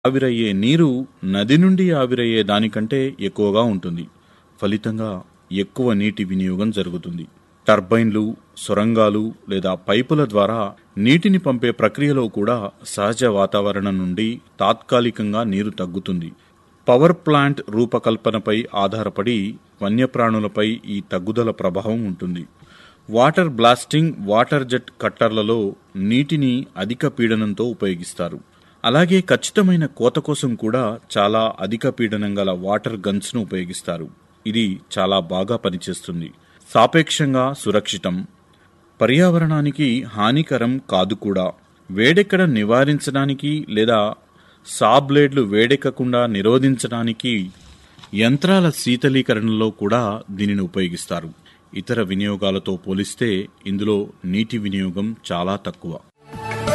ఆవిరయ్యే నీరు నది నుండి ఆవిరయ్యే దానికంటే ఎక్కువగా ఉంటుంది ఫలితంగా ఎక్కువ నీటి వినియోగం జరుగుతుంది టర్బైన్లు సొరంగాలు లేదా పైపుల ద్వారా నీటిని పంపే ప్రక్రియలో కూడా సహజ వాతావరణం నుండి తాత్కాలికంగా నీరు తగ్గుతుంది పవర్ ప్లాంట్ రూపకల్పనపై ఆధారపడి వన్యప్రాణులపై ఈ తగ్గుదల ప్రభావం ఉంటుంది వాటర్ బ్లాస్టింగ్ వాటర్ జెట్ కట్టర్లలో నీటిని అధిక పీడనంతో ఉపయోగిస్తారు అలాగే ఖచ్చితమైన కోత కోసం కూడా చాలా అధిక పీడనం గల వాటర్ గన్స్ను ఉపయోగిస్తారు ఇది చాలా బాగా పనిచేస్తుంది సాపేక్షంగా సురక్షితం పర్యావరణానికి హానికరం కాదు కూడా వేడెక్కడం నివారించడానికి లేదా సా బ్లేడ్లు వేడెక్కకుండా నిరోధించడానికి యంత్రాల శీతలీకరణలో కూడా దీనిని ఉపయోగిస్తారు ఇతర వినియోగాలతో పోలిస్తే ఇందులో నీటి వినియోగం చాలా తక్కువ